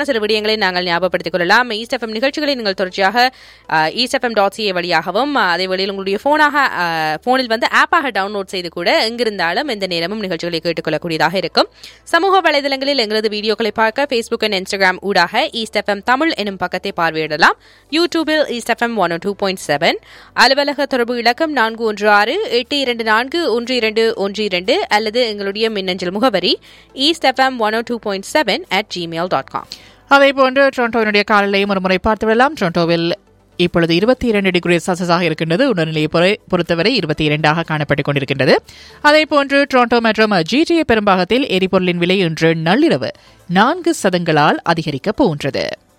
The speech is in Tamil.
தொடர்ச்சியான சில விடயங்களை நாங்கள் ஞாபகப்படுத்திக் கொள்ளலாம் ஈஸ்ட் எஃப்எம் நிகழ்ச்சிகளை நீங்கள் தொடர்ச்சியாக ஈஸ்ட் எஃப்எம் டாட் சிஏ வழியாகவும் அஹ், அதே வழியில் உங்களுடைய போனாக போனில் வந்து ஆப்பாக டவுன்லோட் செய்து கூட எங்கிருந்தாலும் எந்த நேரமும் நிகழ்ச்சிகளை கேட்டுக்கொள்ளக்கூடியதாக இருக்கும் சமூக வலைதளங்களில் எங்களது வீடியோக்களை பார்க்க ஃபேஸ்புக் அண்ட் இன்ஸ்டாகிராம் ஊடாக ஈஸ்ட் எஃப்எம் தமிழ் எனும் பக்கத்தை பார்வையிடலாம் யூடியூபில் east FM one two point seven அலுவலக தொடர்பு இலக்கம் நான்கு ஒன்று ஆறு எட்டு இரண்டு நான்கு ஒன்று இரண்டு ஒன்று இரண்டு அல்லது எங்களுடைய மின்னஞ்சல் முகவரி east FM one two point seven at Gmail dot com அதே போன்று டொரண்டோவினுடைய காலநிலையும் ஒரு முறை பார்த்து விடலாம் டொரண்டோவில் இப்பொழுது இருபத்தி இரண்டு டிகிரி செல்சியஸாக இருக்கின்றது உடல்நிலையை பொறை- பொறுத்தவரை இருபத்தி இரண்டாக காணப்பட்டுக் கொண்டிருக்கின்றது அதே போன்று டொரண்டோ மற்றும் ஜிடிஏ பெரும்பாகத்தில் எரிபொருளின் விலை இன்று நள்ளிரவு நான்கு சதங்களால் அதிகரிக்கப் போகின்றது